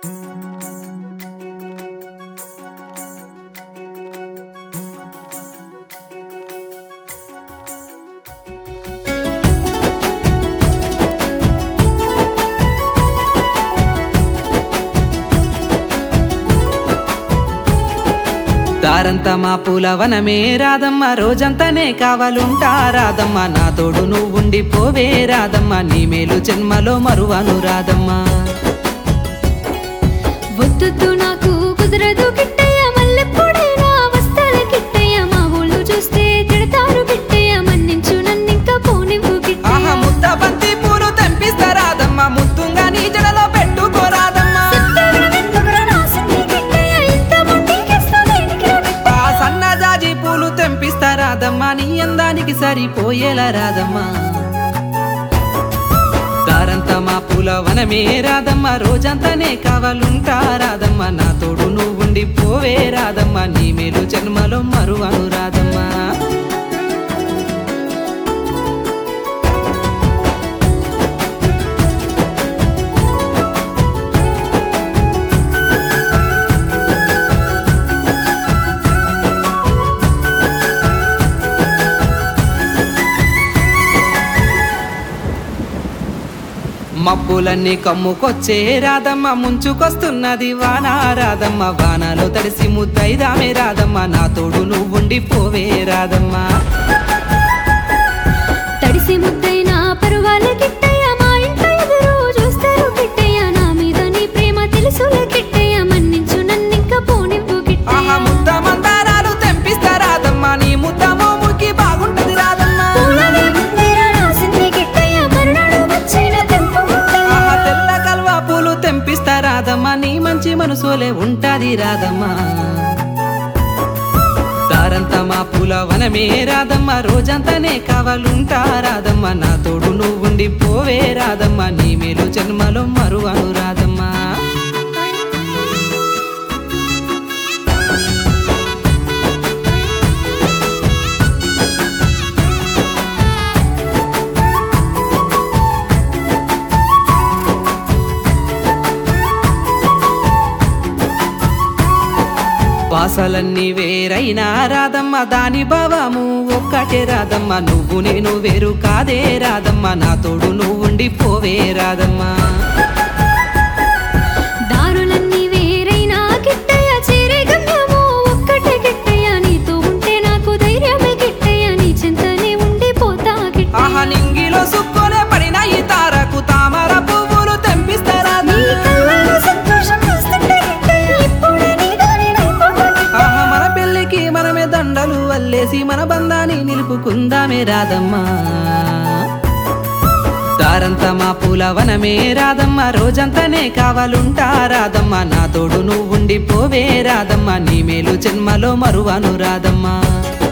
దారంతా మా పూలవనమే రాదమ్మ రోజంతానే కావాలుంటా రాదమ్మ నా తోడు నువ్వుండి పోవే రాదమ్మ నీ మేలు జన్మలో మరువను రాదమ్మా వద్దు నాకు కుదరదు కిట్టయ్య మల్లెప్పుడైనా వస్తాల కిట్టయ్య మా ఊళ్ళు చూస్తే తిడతారు కిట్టయ్య మన్నించు నన్నింకా పోనివ్వు ఆహా కిట్టయ్య ముద్ద బంతి పూలు తెంపిస్తా రాదమ్మ ముద్దుంగా నీ జడలో పెట్టుకోరాదమ్మా చెప్తావెందుకురా నా సిన్ని కిట్టయ్య ఇంత మొండికేస్తా దేనికిరా కిట్టయ్య? ఆ సన్నజాజి పూలు తెంపిస్తా రాదమ్మా నీ అందానికి సరిపోయేలా రాదమ్మా దారంతా మా పూల వనమే రాదమ్మా రోజంతానే కావాలుంటా రాదమ్మా నా తోడు నువ్వుండి పోవే రాదమ్మా నీ మేలు జన్మలో మరువను రాదమ్మా మబ్బులన్నీ కమ్ముకొచ్చే రాదమ్మ ముంచుకొస్తున్నది వాన రాదమ్మ వానలో తడిసి ముద్దైదామే రాదమ్మ నా తోడు నువ్వుండి పోవే రాదమ్మా తడిసి ముద్దైనా పరువాల కిట్టయ్య మా ఇంట్లో ఎదురు చూస్తారు కిట్టయ్య నా మీద నీ ప్రేమ తెలుసులే కిట్టయ్య మన్నించు నన్నింకా పోనివ్వు ఆహా కిట్టయ్య ముద్ద మందారాలు తెంపిస్తా రాదమ్మా నీ ముద్ద మోముకి బాగుంటది రాదమ్మా పూలనే ముందేరా రాసింది కిట్టయ్య మరునాడు వచ్చిన తెంపు ముద్దయ్య. ఆహా తెల్ల కల్వా పూలు తెంపిస్తా రాదమ్మా నీ మంచి మనసులే ఉంటది రాదమ్మా దారంతా మా పూల వనమే రాదమ్మా రోజంతానే కావాలుంటా రాదమ్మా నా తోడు నువ్వుండి పోవే రాదమ్మా నీ మేలు జన్మలో మరువను రాదమ్మా వాసలన్నీ వేరైనా రాదమ్మ దాని భావము ఒక్కటే రాదమ్మ నువ్వు నేను వేరు కాదే రాదమ్మ నా తోడు నువ్వుండి పోవే రాదమ్మా దారులన్నీ వేరైనా కిట్టయ్య చేరే గమ్యము ఒక్కటే కిట్టయ్య నీతో ఉంటే నాకు ధైర్యమే కిట్టయ్య నీ చింతనే ఉండిపోతా ఆహా కిట్టయ్య నింగిలో సుక్కోలే పడిన ఈ తారకు తామర పువ్వులు తెంపిస్తారా నీ కళ్ళలో సంతోషం చూస్తుంటే కిట్టయ్య ఇప్పుడే నీ దానినైపోతా కిట్టయ్య. ఆహా మన పెళ్ళికి మనమే దండలు వల్లేసి మన బంధాన్ని నిలుపుకుందామే రాదమ్మా దారంతా మా పూల వనమే రాదమ్మా రోజంతానే కావాలుంటా రాదమ్మా నా తోడు నువ్వుండి పోవే రాదమ్మా నీ మేలు జన్మలో మరువను రాదమ్మా